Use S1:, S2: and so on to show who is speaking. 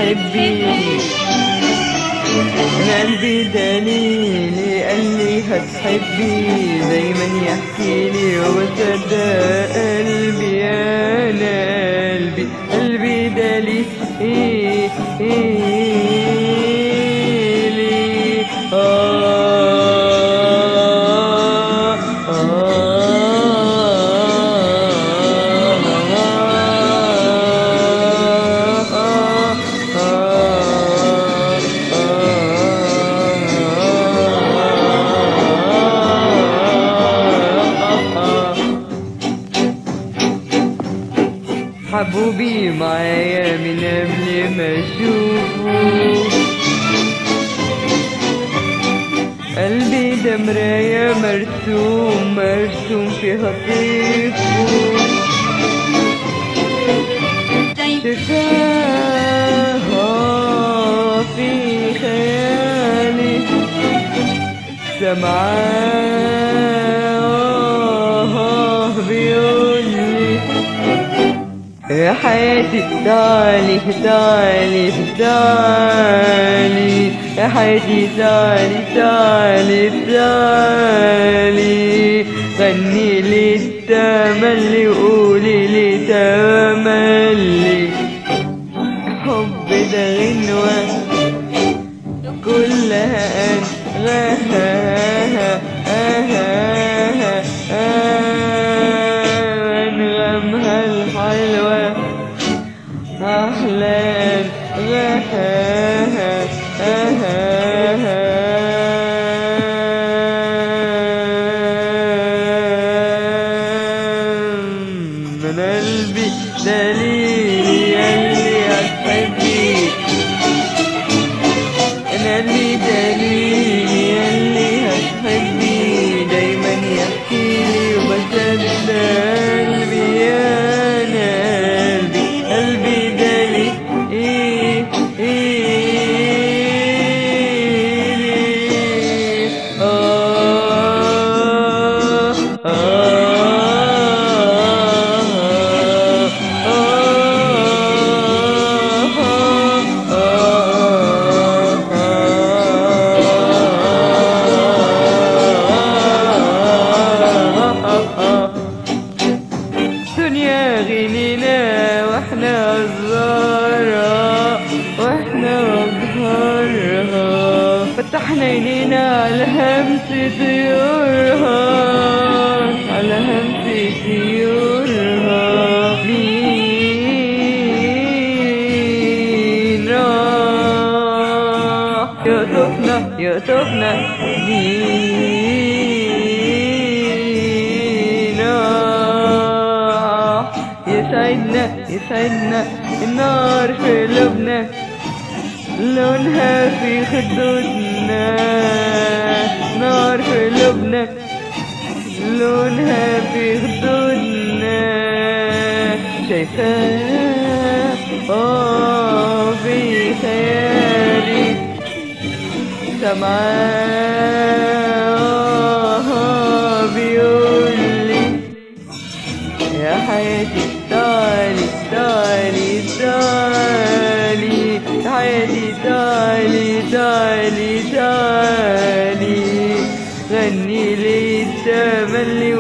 S1: هتحبيني انا قلبي دليلي قال لي هتحبي دايما يحكي لي وبصدق قلبي يا انا قلبي قلبي دليلي إيه إيه لي آه حبوبي معايا من قبل ما اشوفه قلبي ده مراية مرسوم مرسوم فيها طيفه شفاها في خيالي سمعاه بيقولي يا حياتي تعالي تعالي تعالي يا حياتي تعالي تعالي تعالي غني لي التملي وقولي لي تملي حب ده غنوة كلها أنغاها أنغمها الحلوة أحلام غاها من قلبي دليلي اللي هتحبي انا اللي دليلي اللي هتحبي دايما يحكي لي وبصدق قلبي يا انا قلبي قلبي دليلي إيه إيه لي آه آه دنيا غنينا واحنا الزهرة واحنا أزهرها فتحنا عينينا على همس طيورها على همس طيورها مين راح يقطفنا يقطفنا مين راح يسعدنا يسعدنا النار في قلوبنا لونها في خدودنا نار في قلوبنا لونها في خدودنا شايفاه اه في خيالي سمعاه بيقولي يا حياتي تعالي تعالي تعالي يا حياتي تعالي تعالي تعالي غني لي التملي